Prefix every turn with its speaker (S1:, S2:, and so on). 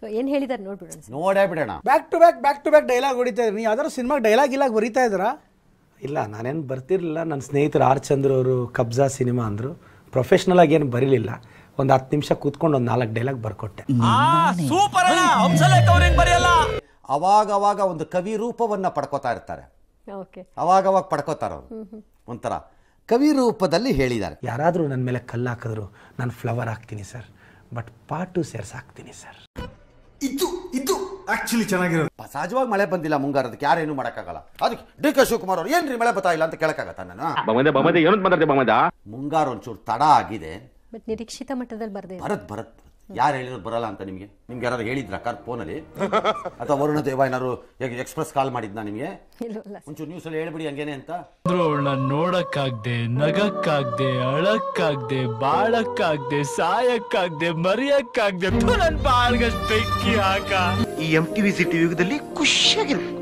S1: So ಏನ್ ಹೇಳಿದಾರೆ ನೋಡ್ಬಿಡೋಣ sir
S2: ನೋಡೇ ಬಿಡೋಣ
S3: back to back back to back dialogue ಹೊಡಿತಾ ಇದ್ರಿ ನೀವು ಯಾವ್ದಾದ್ರು ಸಿನಿಮಾಗೆ ಡೈಲಾಗ್ ಇಲ್ಲಾಗ ಬರೀತಾ ಇದ್ದೀರಾ ಇಲ್ಲ ನಾನೇನು ಬರ್ತಿರ್ಲಿಲ್ಲ ನನ್ನ ಸ್ನೇಹಿತರು ಆರ್ ಚಂದ್ರ ಅವರು ಕಬ್ಜಾ ಸಿನಿಮಾ ಅಂದರು ಪ್ರೊಫೆಷ್ನಲ್ ಆಗಿ ಏನು ಬರೀಲಿಲ್ಲ ಒಂದು ಹತ್ತು ನಿಮಿಷ ಕೂತ್ಕೊಂಡು ಒಂದು ನಾಲ್ಕು ಡೈಲಾಗ್ ಬರ್ಕೊಟ್ಟೆ
S2: ಅವಾಗ ಅವಾಗ ಒಂದು ಕವಿ ರೂಪವನ್ನ ಪಡ್ಕೋತಾ ಇರ್ತಾರೆ
S1: ಓಕೆ
S2: ಅವಾಗ ಅವಾಗ ಪಡ್ಕೋತಾರ ಅವರು ಒಂಥರ ಕವಿ ರೂಪದಲ್ಲಿ ಹೇಳಿದ್ದಾರೆ
S3: ಯಾರಾದರೂ ನನ್ನ ಮೇಲೆ ಕಲ್ಲು ಹಾಕಿದ್ರು ನಾನು ಫ್ಲವರ್ ಹಾಕ್ತೀನಿ ಸರ್ ಬಟ್ ಪಾಟು ಸೇರ್ಸ್ ಹಾಕ್ತೀನಿ ಸರ್
S4: ಇದು ಇದು ಆಕ್ಚುಲಿ ಚೆನ್ನಾಗಿರೋದು
S2: ಸಹಜವಾಗಿ ಮಳೆ ಬಂದಿಲ್ಲ ಮುಂಗಾರದಕ್ಕೆ ಯಾರೇನು ಮಾಡೋಕ್ಕಾಗಲ್ಲ ಅದಕ್ಕೆ ಡಿ ಕೆ ಶಿವಕುಮಾರ್ ಅವ್ರು ಏನ್ರಿ ಮಳೆ ಬರ್ತಾ ಇಲ್ಲ ಅಂತ ಕೇಳಕ್ಕಾಗತ್ತ ನಾನು
S5: ಬಮದೆ ಬಮದೆ ಏನಂತ ಮಾತಾಡ್ತೀಯ ಬಮದ
S2: ಮುಂಗಾರು ಒಂಚೂರು ತಡ ಆಗಿದೆ
S1: ಬಟ್ ನಿರೀಕ್ಷಿತ ಮಟ್ಟದಲ್ಲಿ ಬರ್ದೇ ಇದೆ.
S2: ಭರತ್ ಭರತ್ ಯಾರು ಹೇಳಿದ್ರು ಬರಲ್ಲ ಅಂತ ನಿಮಗೆ ನಿಮ್ಗೆ ಯಾರು ಹೇಳಿದ್ರ ಕಾರ್ ಫೋನಲ್ಲಿ ಅಥವಾ ವರುಣ ದೇವ ಏನಾರು ಎಕ್ಸ್ಪ್ರೆಸ್ ಕಾಲ್ ಮಾಡಿದ್ನಾ ನಿಮಗೆ
S1: ಇಲ್ವಲ್ಲ
S2: ಒಂಚೂರು ನ್ಯೂಸಲ್ಲಿ ಹೇಳ್ಬಿಡಿ ಹಂಗೇನೆ ಅಂತ
S6: ಅವಳನ್ನ ನೋಡಕ್ಕಾಗ್ದೆ ನಗಕ್ಕಾಗ್ದೆ ಅಳಕ್ಕಾಗ್ದೆ ಬಾಳಕ್ಕಾಗ್ದೆ ಸಾಯಕ್ಕಾಗ್ದೆ ಮರಿಯಕ್ಕಾಗ್ದೆ ಥು, ನನ್ ಬಾಳ್ಗಷ್ಟ್ ಬೆಂಕಿ ಹಾಕ
S4: ಈ ಎಂ ಟಿ ವಿ ಸಿಟಿ ಯುಗದಲ್ಲಿ ಖುಷಿಯಾಗಿರ್ಬೇಕು